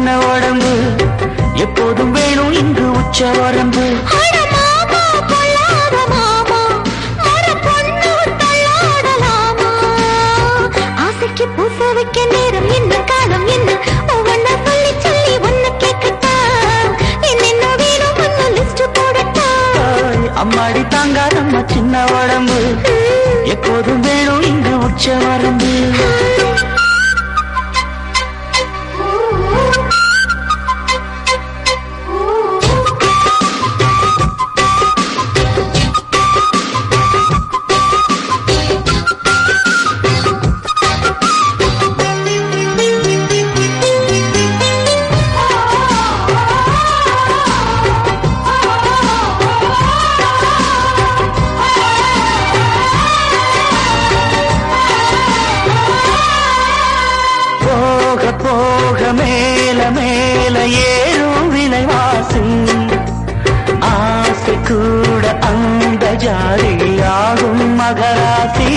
சின்ன உடம்பு எப்போதும் வேணும் இங்கு உச்ச வரம்பு அட மாமா பொல்லாத மாமா மர பொண்ணு தள்ளாடலாமா ஆசைக்கு பூச வைக்க நேரம் என்ன காலம் என்ன ஒவ்வொன்னா சொல்லி சொல்லி ஒன்னு கேட்கட்டா என்னென்ன வேணும் ஒன்னு லிஸ்ட் போடட்டா தாய், அம்மாடி தாங்காதம்மா சின்ன உடம்பு எப்போதும் வேணும் இங்கு உச்ச வரம்பு போக போக மேல மேல ஏறும் விலைவாசி ஆசை கூட அந்த ஜாதியாகும் மகராசி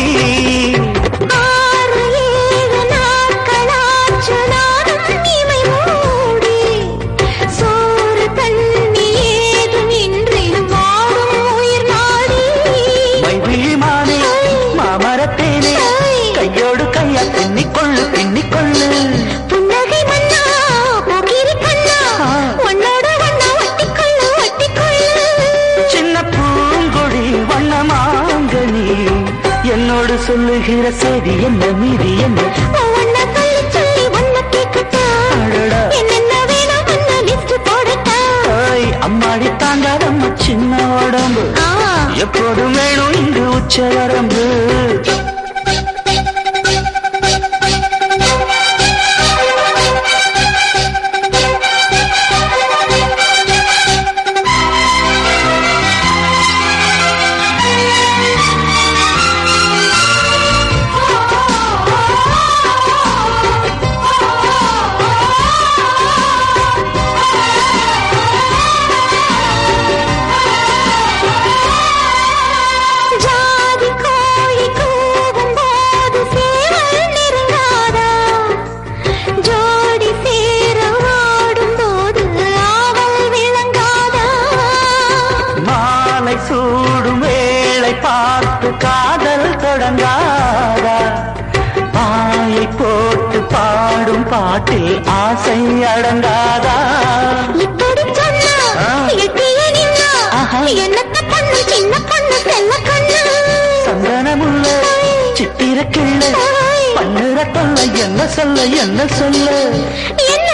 ஆறு ஏழு நாட்களாச்சு நானும் இமை மூடி சோறு தண்ணி ஏதும் இன்றி வாடும் உயிர் நாடி மைவிழி மானே மாமரத்தேனே கையோடு கையா பின்னிக்கொள்ளு பின்னிக்கொள்ளு புன்னகை மன்னா போக்கிரி கண்ணா உன்னோட ஒன்னா ஒட்டிக்கொள்ளு ஒட்டிக்கொள்ளு சின்ன பூங்கொடி வண்ணமாங்கனி என்னோடு சொல்லுகிற செய்தி என்ன மீறி என்ன ஒவ்வொன்னா சொல்லி சொல்லி ஒன்னு கேட்கட்டா அடடா. என்னென்ன வேணும் ஒன்னு லிஸ்ட் போடட்டா தாய், அம்மாடி தாங்காதம்மா சின்ன உடம்பு ஆ எப்போதும் வேணும் இங்கு உச்ச வரம்பு ஜாதி கோழி கூவும் போது சேவல் நெருங்காதா ஜோடி சேர ஆடும் போது ஆவல் விளங்காதா மாலை சூடும் வேளை பார்த்து காதல் தொடங்காதா பாயை போட்டு பாடும் பாட்டில் ஆசை அடங்காதா இப்படி சொன்னா ஆ. எட்டிய நின்னா ஆஹா. என்னத்த பொண்ணு சின்ன பொண்ணு செல்ல கண்ணு சந்தனமுள்ள சித்திர கிள்ள பண்ணுற தொல்லை என்ன சொல்ல என்ன சொல்ல என்ன